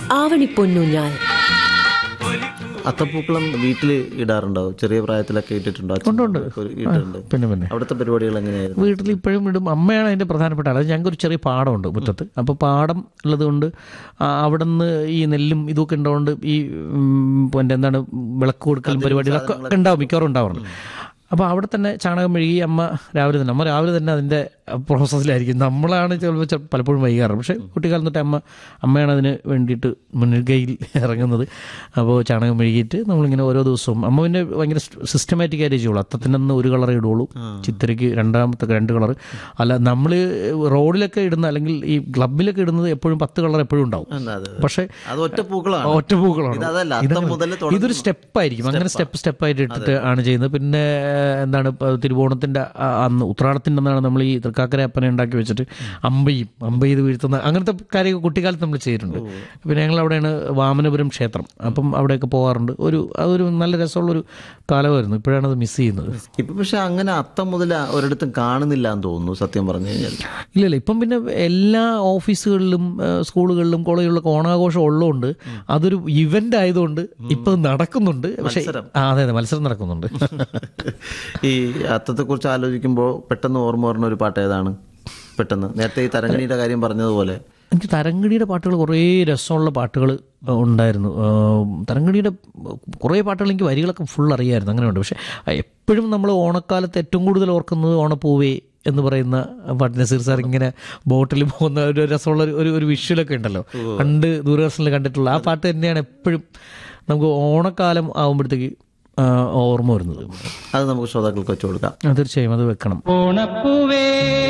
ആവണിപ്പൊന്നൂഞ്ഞാൽ അത്തപ്പൂക്കളം വീട്ടിൽ ഇടാറുണ്ടോ ചെറിയ പ്രായത്തിലൊക്കെ ഇട്ടിട്ടുണ്ടോ അച്ഛൻ ഒക്കെ ഇട്ടിട്ടുണ്ട് പിന്നെ പിന്നെ അവിടുത്തെ പരിപാടികൾ എങ്ങനെയായിരുന്നു വീട്ടിൽ ഇപ്പോഴും ഇടും അമ്മയാണ് അതിൻ്റെ പ്രധാനപ്പെട്ട ആൾ ഞങ്ങൾക്ക് ഒരു ചെറിയ പാടമുണ്ട് മുറ്റത്ത് അപ്പോൾ പാടം ഉള്ളതുകൊണ്ട് ആ, അവിടെ നിന്ന് ഈ നെല്ലും ഇതൊക്കെ ഉണ്ടാവുകൊണ്ട് ഈ ഉം, പിന്നെ എന്താണ് വിളക്ക് കൊടുക്കലും പരിപാടികളൊക്കെ ഉണ്ടാവും മിക്കവാറും ഉണ്ടാവാറുണ്ട് അപ്പോൾ അവിടെ തന്നെ ചാണകം മെഴുകി അമ്മ രാവിലെ തന്നെ അമ്മ രാവിലെ തന്നെ അതിൻ്റെ പ്രോസസ്സിലായിരിക്കും നമ്മളാണ് ചിലപ്പോൾ ചെ- പലപ്പോഴും വൈകാറ് പക്ഷേ കുട്ടിക്കാലം തൊട്ട് അമ്മ അമ്മയാണ് അതിന് വേണ്ടിയിട്ട് മുൻകൈയിൽ ഇറങ്ങുന്നത് അപ്പോൾ ചാണകം മെഴുകിയിട്ട് നമ്മളിങ്ങനെ ഓരോ ദിവസവും അമ്മ പിന്നെ ഭയങ്കര സിസ്റ്റമാറ്റിക് ആയിട്ട് ചെയ്യുള്ളൂ അത്തത്തിനന്ന് ഒരു കളറേ ഇടുള്ളൂ ചിത്രയ്ക്ക് രണ്ടാമത്തെ രണ്ട് കളർ അല്ല നമ്മൾ റോഡിലൊക്കെ ഇടുന്ന അല്ലെങ്കിൽ ഈ ക്ലബിലൊക്കെ ഇടുന്നത് എപ്പോഴും പത്ത് കളർ എപ്പോഴും ഉണ്ടാവും അല്ല, അത് പക്ഷേ അത് ഒറ്റ പൂക്കളാണ് ഒറ്റ പൂക്കളാണ് ഇത് അതല്ല അത്തം മുതൽ തുടങ്ങുന്ന- ഇതൊരു സ്റ്റെപ്പായിരിക്കും അങ്ങനെ സ്റ്റെപ്പ് സ്റ്റെപ്പായിട്ട് ഇട്ടിട്ട് ആണ് ചെയ്യുന്നത് പിന്നെ എന്താണ് ഇപ്പൊ തിരുവോണത്തിന്റെ ആ അന്ന് ഉത്രാടത്തിന്റെ അന്നാണ് നമ്മൾ ഈ തൃക്കാക്കര അപ്പനെ ഉണ്ടാക്കി വെച്ചിട്ട് അമ്പയും അമ്പ ചെയ്ത് വീഴ്ത്തുന്ന അങ്ങനത്തെ കാര്യമൊക്കെ കുട്ടിക്കാലത്ത് നമ്മൾ ചെയ്തിട്ടുണ്ട് പിന്നെ ഞങ്ങൾ അവിടെയാണ് വാമനപുരം ക്ഷേത്രം അപ്പം അവിടെയൊക്കെ പോകാറുണ്ട് ഒരു അതൊരു നല്ല രസമുള്ളൊരു കാലമായിരുന്നു ഇപ്പോഴാണ് അത് മിസ് ചെയ്യുന്നത് ഇപ്പൊ പക്ഷെ അങ്ങനെ അത്തം മുതൽ ഒരിടത്തും കാണുന്നില്ല എന്ന് തോന്നുന്നു സത്യം പറഞ്ഞു കഴിഞ്ഞാൽ ഇല്ലല്ല ഇപ്പം പിന്നെ എല്ലാ ഓഫീസുകളിലും ആ, സ്കൂളുകളിലും കോളേജുകളിലൊക്കെ ഓണാഘോഷം ഉള്ളതുകൊണ്ട് അതൊരു ഇവന്റ് ആയതുകൊണ്ട് ഇപ്പൊ അത് നടക്കുന്നുണ്ട് പക്ഷേ ആ അതെ അതെ മത്സരം നടക്കുന്നുണ്ട് ഈ അത്തത്തെ കുറിച്ച് ആലോചിക്കുമ്പോൾ പെട്ടെന്ന് ഓർമ്മ വരുന്ന ഒരു പാട്ട് ഏതാണ് പെട്ടെന്ന് നേരത്തെ ഈ തരങ്കണിയുടെ കാര്യം പറഞ്ഞതുപോലെ എനിക്ക് തരംഗിണിയുടെ പാട്ടുകൾ കുറേ രസമുള്ള പാട്ടുകൾ ഉണ്ടായിരുന്നു ആ, തരംഗിണിയുടെ കുറേ പാട്ടുകൾ എനിക്ക് വരികളൊക്കെ ഫുൾ അറിയായിരുന്നു അങ്ങനെയുണ്ട് പക്ഷെ എപ്പോഴും നമ്മൾ ഓണക്കാലത്ത് ഏറ്റവും കൂടുതൽ ഓർക്കുന്നത് ഓണപ്പൂവേ എന്ന് പറയുന്ന പാട്ട് നസീർ സാർ ഇങ്ങനെ ബോട്ടിൽ പോകുന്ന ഒരു രസമുള്ള ഒരു- ഒരു ഒരു വിഷ്വലൊക്കെ ഉണ്ടല്ലോ പണ്ട് ദൂരദർശനിൽ കണ്ടിട്ടുള്ള ആ പാട്ട് തന്നെയാണ് എപ്പോഴും നമുക്ക് ഓണക്കാലം ആകുമ്പോഴത്തേക്ക് ഓർമ്മ വരുന്നത് അത് നമുക്ക് ശ്രോതാക്കൾക്ക് വെച്ചു കൊടുക്കാം ആ, തീർച്ചയായും അത് വെക്കണം ഓണപ്പൂവേ